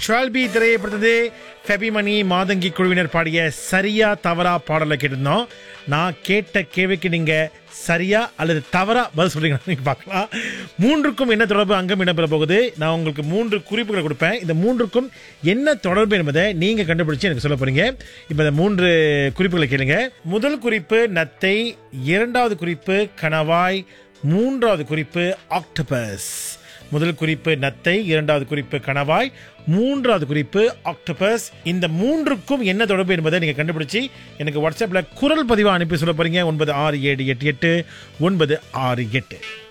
twelve பி திரையப்படுத்தது ஃபெபிமணி மாதங்கி குழுவினர் பாடிய சரியா தவறா பாடலை கேட்டிருந்தோம் நான் கேட்ட கேள்விக்கு நீங்க சரியா அல்லது தவறா பதில் சொல்றீங்கன்னு நீங்க பார்க்கலாம் மூன்றுக்கும் என்ன தொடர்பு அங்கம் இடம்பெற போகுது நான் உங்களுக்கு மூன்று குறிப்புகளை கொடுப்பேன் இந்த மூன்றுக்கும் என்ன தொடர்பு என்பதை நீங்க கண்டுபிடிச்சு எனக்கு சொல்ல போறீங்க இப்போ இந்த மூன்று குறிப்புகளை கேளுங்க முதல் குறிப்பு நத்தை இரண்டாவது குறிப்பு கணவாய் மூன்றாவது குறிப்பு ஆக்டோபஸ் முதல் குறிப்பு நத்தை இரண்டாவது குறிப்பு கணவாய் மூன்றாவது குறிப்பு ஆக்டோபஸ் இந்த மூன்றுக்கும் என்ன தொடர்பு என்பதை நீங்க கண்டுபிடிச்சு எனக்கு வாட்ஸ்அப்ல குரல் பதிவா அனுப்பி சொல்ல போறீங்க ஒன்பது ஆறு ஏழு எட்டு எட்டு ஒன்பது ஆறு எட்டு